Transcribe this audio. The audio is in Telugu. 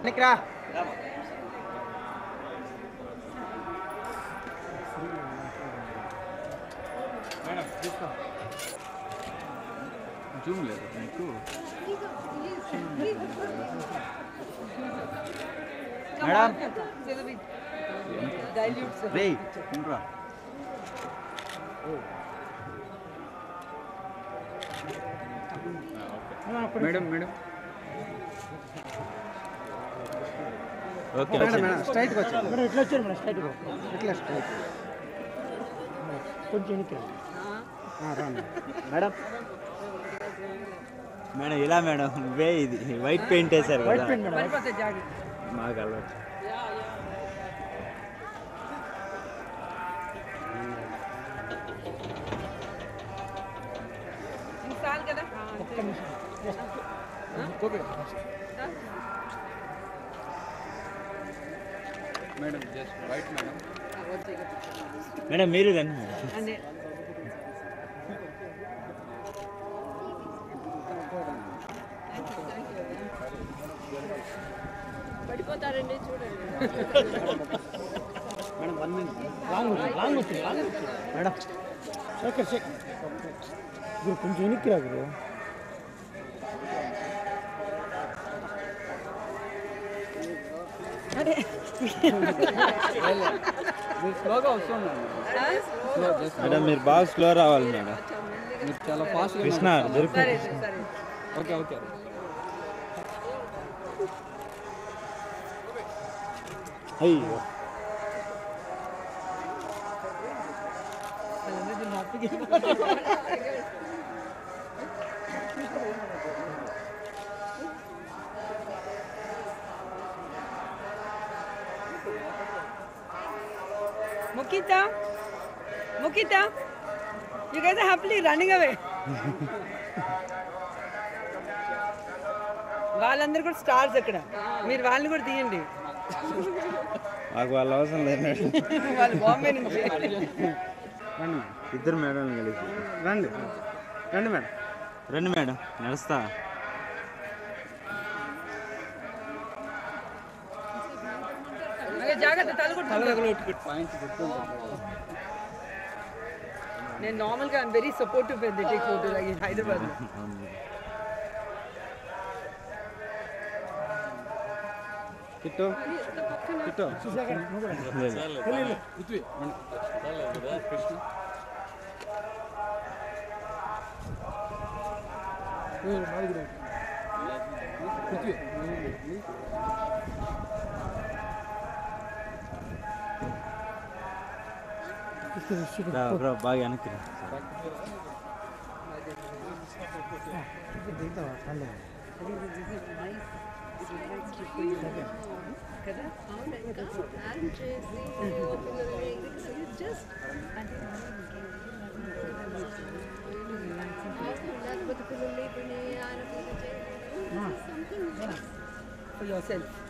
నిక్రా జూమ్ లేదు మీకు మేడం Dilute, sir. రే ఇంట్రా madam madam okay madam madam స్ట్రైట్కి వచ్చి మేడం ఇట్లా వచ్చారు మేడం స్ట్రైట్గా ఇట్లా స్ట్రైట్ కొంచెం వెనక్కి రాండి మేడం మేడం ఇలా మేడం వే ఇది వైట్ పెయింట్ వేశారు వైట్ కదా పెయింట్ మేడం పడిపోతే జాగ్రత్త మాకు అలవాటు ఇంక చాలు కదా ఒక్క నిమిషం madam just right madam madam మీరు రండి మేడం అనే పడిపోతారండి చూడండి మేడం వన్ మినిట్ లాంగ్ వచ్చింది లాంగ్ వచ్చింది లాంగ్ వచ్చింది మేడం శేఖర్ శేఖర్ గురు కొంచెం వెనక్కి రా గురు అరే మీరు స్లోగా వస్తుంది స్లో జస్ట్ మేడం మీరు బాగా స్లో రావాలి మేడం మీరు చాలా ఫాస్ట్ కృష్ణ దొరికి సరే సరే ఓకే ఓకే అయ్యో వాళ్ళందరూ హ్యాపీగా Mukita, Mukita, you guys are happily running away. వాళ్ళందరూ కూడా స్టార్స్ అక్కడ మీరు వాళ్ళని కూడా తీయండి మాకు వాళ్ళ అవసరం లేదు మేడం వాళ్ళు బాంబే నుంచి రండి మేడం ఇద్దరు మేడం కలిసి రండి రండి మేడం రండి మేడం నడుస్తా అదే జాగ్రత్త తలగొట్టు పాయింట్ గుర్తుంటుంది నేను నార్మల్గా వెరీ సపోర్టివ్ పెద్ద టేక్ ఫోటో హైదరాబాద్ అవును మేడం. కిట్టు కిట్టు లేదు. పృథ్వీ కృష్ణ పృథ్వీ రా, రా, బాగా వెనక్కి రా. కదా ఫర్ యువర్ సెల్ఫ్